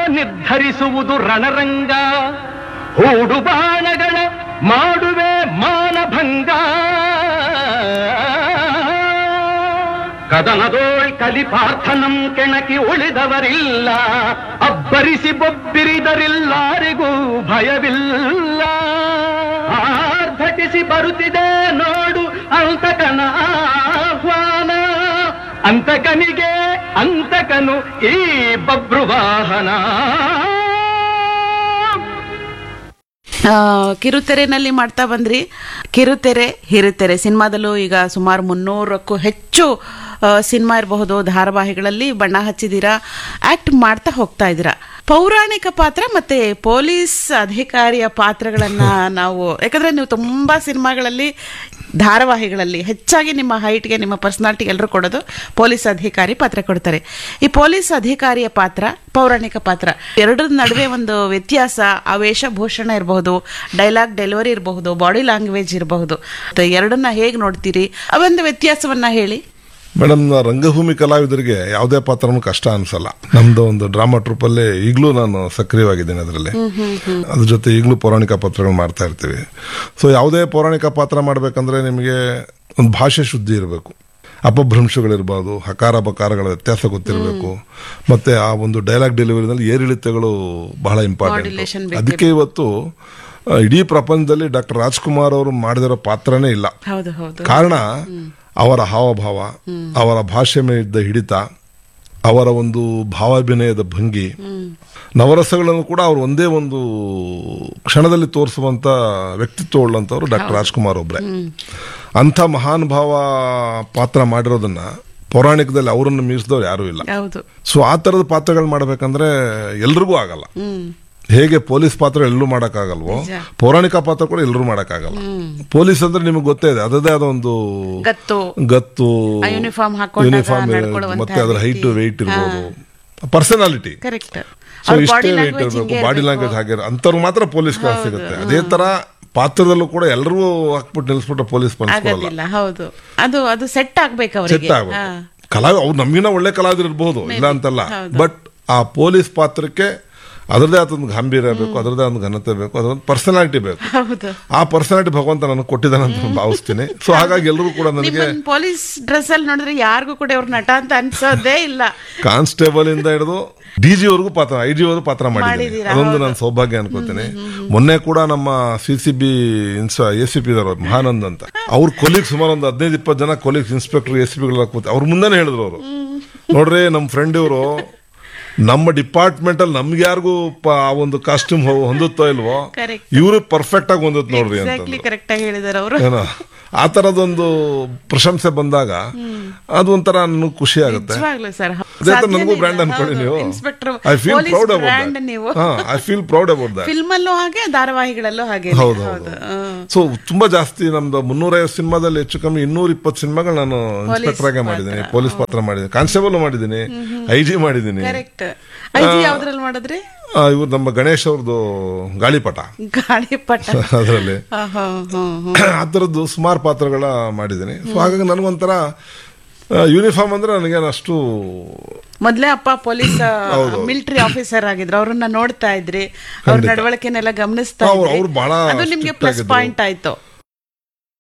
ನಿರ್ಧರಿಸುವುದು ರಣರಂಗ ಹೂಡು ಬಾಣಗಳ ಮಾಡುವೆ ಮಾನಭಂಗ ಕದನದೋಳ್ ಕಲಿಪಾರ್ಥನಂ ಕೆಣಕಿ ಉಳಿದವರಿಲ್ಲ ಅಬ್ಬರಿಸಿ ಬೊಬ್ಬಿರಿದರಿಲ್ಲಾರಿಗೂ ಭಯವಿಲ್ಲ ಆರ್ಭಟಿಸಿ ಬರುತ್ತಿದೆ ನೋಡು ಅಂತಕನ ಆಹ್ವಾನ ಅಂತಕನಿಗೆ ಅಂತಕನು ಈ ಬಬ್ರುವಾಹನ ಆ, ಕಿರುತೆರೆನಲ್ಲಿ ಮಾಡ್ತಾ ಬಂದ್ರಿ ಕಿರುತೆರೆ ಹಿರುತೆರೆ ಸಿನಿಮಾದಲ್ಲೂ ಈಗ ಸುಮಾರು ಮುನ್ನೂರಕ್ಕೂ ಹೆಚ್ಚು ಆ, ಸಿನಿಮಾ ಇರಬಹುದು ಧಾರಾವಾಹಿಗಳಲ್ಲಿ ಬಣ್ಣ ಹಚ್ಚಿದ್ದೀರಾ ಆಕ್ಟ್ ಮಾಡ್ತಾ ಹೋಗ್ತಾ ಇದ್ದೀರಾ ಪೌರಾಣಿಕ ಪಾತ್ರ ಮತ್ತೆ ಪೊಲೀಸ್ ಅಧಿಕಾರಿಯ ಪಾತ್ರಗಳನ್ನ ನಾವು ಯಾಕಂದ್ರೆ ನೀವು ತುಂಬಾ ಸಿನಿಮಾಗಳಲ್ಲಿ ಧಾರಾವಾಹಿಗಳಲ್ಲಿ ಹೆಚ್ಚಾಗಿ ನಿಮ್ಮ ಹೈಟ್ಗೆ ನಿಮ್ಮ ಪರ್ಸನಾಲಿಟಿಗೆ ಎಲ್ಲರೂ ಕೊಡೋದು ಪೊಲೀಸ್ ಅಧಿಕಾರಿ ಪಾತ್ರ ಕೊಡ್ತಾರೆ ಈ ಪೊಲೀಸ್ ಅಧಿಕಾರಿಯ ಪಾತ್ರ ಪೌರಾಣಿಕ ಪಾತ್ರ ಎರಡರ ನಡುವೆ ಒಂದು ವ್ಯತ್ಯಾಸ ಆ ವೇಷಭೂಷಣ ಇರಬಹುದು ಡೈಲಾಗ್ ಡೆಲಿವರಿ ಇರಬಹುದು ಬಾಡಿ ಲ್ಯಾಂಗ್ವೇಜ್ ಇರಬಹುದು ಎರಡನ್ನ ಹೇಗೆ ನೋಡ್ತೀರಿ ಆ ಒಂದು ವ್ಯತ್ಯಾಸವನ್ನ ಹೇಳಿ ಮೇಡಮ್ ರಂಗಭೂಮಿ ಕಲಾವಿದರಿಗೆ ಯಾವುದೇ ಪಾತ್ರನೂ ಕಷ್ಟ ಅನ್ಸಲ್ಲ ನಮ್ದು ಒಂದು ಡ್ರಾಮಾ ಟ್ರೂಪ್ ಅಲ್ಲಿ ಈಗಲೂ ನಾನು ಸಕ್ರಿಯವಾಗಿದ್ದೇನೆ ಅದರಲ್ಲಿ ಅದ್ರ ಜೊತೆ ಈಗಲೂ ಪೌರಾಣಿಕ ಪಾತ್ರಗಳು ಮಾಡ್ತಾ ಇರ್ತೀವಿ ಸೊ ಯಾವುದೇ ಪೌರಾಣಿಕ ಪಾತ್ರ ಮಾಡ್ಬೇಕಂದ್ರೆ ನಿಮಗೆ ಒಂದು ಭಾಷೆ ಶುದ್ಧಿ ಇರಬೇಕು ಅಪಭ್ರಂಶಗಳಿರ್ಬೋದು ಹಕಾರ ಬಕಾರಗಳ ವ್ಯತ್ಯಾಸ ಗೊತ್ತಿರಬೇಕು ಮತ್ತೆ ಆ ಒಂದು ಡೈಲಾಗ್ ಡೆಲಿವರಿನಲ್ಲಿ ಏರಿಳಿತಗಳು ಬಹಳ Modulation ಇಂಪಾರ್ಟೆಂಟ್ ಬೇಕೇ ಅದಕ್ಕೆ ಇವತ್ತು ಆ, ಇಡೀ ಪ್ರಪಂಚದಲ್ಲಿ ಡಾಕ್ಟರ್ ರಾಜ್ಕುಮಾರ್ ಅವರು ಮಾಡಿದಿರೋ ಪಾತ್ರನೇ ಇಲ್ಲ ಹೌದು ಹೌದು ಕಾರಣ ಅವರ ಹಾವಭಾವ ಅವರ ಭಾಷೆ ಮೇಲಿದ್ದ ಹಿಡಿತ ಅವರ ಒಂದು ಭಾವಾಭಿನಯದ ಭಂಗಿ ನವರಸಗಳನ್ನು ಕೂಡ ಅವರು ಒಂದೇ ಒಂದು ಕ್ಷಣದಲ್ಲಿ ತೋರಿಸುವಂತ ವ್ಯಕ್ತಿತ್ವ ಉಳ್ಳಂತವ್ರು ಡಾಕ್ಟರ್ ರಾಜ್ಕುಮಾರ್ ಒಬ್ರೆ ಅಂಥ ಮಹಾನ್ ಭಾವ ಪಾತ್ರ ಮಾಡಿರೋದನ್ನ ಪೌರಾಣಿಕದಲ್ಲಿ ಅವರನ್ನು ಮೀರಿಸಿದವ್ರು ಯಾರೂ ಇಲ್ಲ ಹೌದು ಸೊ ಆ ತರದ ಪಾತ್ರಗಳು ಮಾಡ್ಬೇಕಂದ್ರೆ ಎಲ್ರಿಗೂ ಆಗಲ್ಲ ಹ್ಮ್ ಹೇಗೆ ಪೊಲೀಸ್ ಪಾತ್ರ ಎಲ್ಲರೂ ಮಾಡಕ್ಕಾಗಲ್ವೋ ನಿಜ. ಪೌರಾಣಿಕ ಪಾತ್ರ ಕೂಡ ಎಲ್ಲರೂ ಮಾಡಕ್ಕಾಗಲ್ಲ ಪೊಲೀಸ್ ಅಂದ್ರೆ ನಿಮಗೆ ಗೊತ್ತೇ ಇದೆ ಅದದೇ ಆದ ಒಂದು ಗತ್ತು ಗತ್ತು ಆ uniform ಹಾಕೊಂಡಾಗ ಯೂನಿಫಾರ್ಮ್ ನಡ್ಕೊಳ್ಳುವಂತಹ ಮತ್ತೆ ಅದರ ಹೈಟ್ ರೀತಿ. ವೆಯ್ಟ್ ಇರ್ಬೋದು ಪರ್ಸನಾಲಿಟಿ ಕರೆಕ್ಟ್ ಸೊ ಇಷ್ಟೇ ವೆಯ್ಟ್ ಇರಬೇಕು ಬಾಡಿ ಲ್ಯಾಂಗ್ವೇಜ್ ಹಾಗೆ ಅಂತವ್ರು ಮಾತ್ರ ಪೊಲೀಸ್ ಕ್ಲಾಸ್ ಸಿಗುತ್ತೆ ಅದೇ ತರ ಪಾತ್ರದಲ್ಲೂ ಕೂಡ ಎಲ್ಲರಿಗೂ ಹಾಕ್ಬಿಟ್ಟು ನಿಲ್ಸ್ಬಿಟ್ಟು ಪೊಲೀಸ್ ಪಂಚ್ಕೊಡಲ್ಲ ಆಗೋದಿಲ್ಲ ಹೌದು ಅದು ಅದು ಸೆಟ್ ಆಗ್ಬೇಕು ಅವರಿಗೆ ಸೆಟ್ ಆಗ್ಬೇಕು ಕಲಾವಿ ಅವ್ರು ನಮ್ಗಿನ ಒಳ್ಳೆ ಕಲಾವಿದರು ಇರಬಹುದು ಇಲ್ಲ ಅಂತಲ್ಲ ಹೌದು. ಬಟ್ ಆ ಪೊಲೀಸ್ ಪಾತ್ರಕ್ಕೆ ಅದರದೇ ಆದ ಒಂದು ಗಾಂಭೀರ್ಯ ಬೇಕು ಅದರದೇ ಆದ ಒಂದು ಘನತೆ ಬೇಕು ಅದೊಂದು ಪರ್ಸನಾಲಿಟಿ ಬೇಕು ಹೌದು ಆ ಪರ್ಸನಾಲಿಟಿ ಭಗವಂತ ನನಗೆ ಕೊಟ್ಟಿದ್ದಾನೆ ಅಂತ ನಾನು ಭಾವಿಸ್ತೀನಿ ಸೊ ಹಾಗಾಗಿ ಎಲ್ಲರೂ ಕೂಡ ನನಗೆ ನಿಮ್ಮನ್ ಪೊಲೀಸ್ ಡ್ರೆಸ್ ಅಲ್ಲಿ ನೋಡಿದ್ರೆ ಯಾರಿಗೂ ಕೂಡ ಇವ್ರ ನಟ ಅಂತ ಅನ್ಸೋದೇ ಇಲ್ಲ ಕಾನ್ಸ್ಟೇಬಲ್ ಇಂದ ಹಿಡಿದು ಡಿ ಜಿ ವರ್ಗೂ ಪಾತ್ರ ಐ ಜಿ ಅವರು ಪಾತ್ರ ಮಾಡಿದ್ದೀನಿ ಮಾಡಿದ್ದೀರಾ, ಅದೊಂದು ನಾನು ಸೌಭಾಗ್ಯ ಅನ್ಕೋತೀನಿ ಮೊನ್ನೆ ಕೂಡ ನಮ್ಮ ಸಿ ಸಿ ಬಿ ಇನ್ಸ್ ಎ ಸಿ ಪಿ ಇದಾರೆ ಮಹಾನಂದ್ ಅಂತ ಅವ್ರ ಕೊಲೀಗ್ ಸುಮಾರು ಒಂದು ಹದಿನೈದು ಇಪ್ಪತ್ತು ಜನ ಕೊಲೀಗ್ಸ್ ಇನ್ಸ್ಪೆಕ್ಟರ್ ಎ ಸಿ ಪಿಗಳ ಕೂತು ಅವ್ರ ಮುಂದೆನೇ ಹೇಳಿದ್ರು ಅವರು ನೋಡ್ರಿ ನಮ್ಮ ಫ್ರೆಂಡ್ ಇವರು ನಮ್ಮ ಡಿಪಾರ್ಟ್ಮೆಂಟ್ ಅಲ್ಲಿ ನಮ್ಗೆ ಯಾರಿಗೂ ಪ- ಆ ಒಂದು ಕಾಸ್ಟ್ಯೂಮ್ ಹೊಂದುತ್ತೋ ಇಲ್ವೋ Correct. ಇವರು ಪರ್ಫೆಕ್ಟ್ ಆಗಿ ಹೊಂದುತ್ತೆ ನೋಡ್ರಿ ಅಂತ ಎಕ್ಸಾಕ್ಟ್ಲಿ ಕರೆಕ್ಟ್ ಆಗಿ ಹೇಳಿದಾರೆ ಅವರು ಏನೋ ಆ ತರದೊಂದು ಪ್ರಶಂಸೆ ಬಂದಾಗ ಅದು ಒಂಥರ ನನಗೆ ಖುಷಿ ಆಗುತ್ತೆ ನಿಜವಾಗ್ಲೂ ಸರ್ ಅದೇ ತರ ನನಗೂ ಬ್ರ್ಯಾಂಡ್ ಅನ್ಕೊಳ್ಳಿ ನೀವು inspector I feel proud brand ನೀವು about I feel proud about that film ಅಲ್ಲೂ ಹಾಗೆ ಧಾರಾವಾಹಿಗಳಲ್ಲೂ ಹಾಗೆ ಹೌದು ಹೌದು ಸೊ ತುಂಬಾ ಜಾಸ್ತಿ ನಮ್ದು ಮುನ್ನೂರೈವತ್ತು ಸಿನಿಮಾದಲ್ಲಿ ಹೆಚ್ಚು ಕಮ್ಮಿ ಇನ್ನೂರ ಇಪ್ಪತ್ತು ಸಿನಿಮಾಗಳು ನಾನು ಇನ್ಸ್ಪೆಕ್ಟರ್ ಆಗೇ ಮಾಡಿದ್ದೀನಿ ಪೊಲೀಸ್ ಪಾತ್ರ ಮಾಡಿದ್ದೀನಿ ಕಾನ್ಸ್ಟೇಬಲ್ ಮಾಡಿದ್ದೀನಿ ಐ ಜಿ ಮಾಡಿದ್ದೀನಿ ಕರೆಕ್ಟ್ ಐಜಿ ಯಾವ್ದ್ರಲ್ಲಿ ಮಾಡಿದ್ರಿ ಆ, ಇವ್ರು ನಮ್ಮ ಗಣೇಶ್ ಅವ್ರದ್ದು ಗಾಳಿಪಟ ಗಾಳಿಪಟ ಅದರಲ್ಲಿ ಆ, ಹಾ, ಹಾ, ಹಾ. ಆ ಥರದ್ದು ಸುಮಾರು ಪಾತ್ರಗಳ ಮಾಡಿದ್ದೀನಿ ಸೊ ಹಾಗಾಗಿ ನನಗೊಂಥರ ಯೂನಿಫಾರ್ಮ್ ಅಂದ್ರೆ ನನಗೆ ಅಷ್ಟು ಮೊದ್ಲೇ ಅಪ್ಪ ಪೊಲೀಸ್ ಮಿಲಿಟರಿ ಆಫೀಸರ್ ಆಗಿದ್ರು ಅವ್ರನ್ನ ನೋಡ್ತಾ ಇದ್ರಿ ಅವ್ರ ನಡವಳಿಕೆನೆಲ್ಲ ಗಮನಿಸ್ತಾ ಅವ್ರು- ಇದ್ರಿ ಅವ್ರು ಬಹಳ ಅದು ನಿಮ್ಗೆ strict ಪ್ಲಸ್ ಆಗಿದ್ರು. ಪಾಯಿಂಟ್ ಆಯ್ತು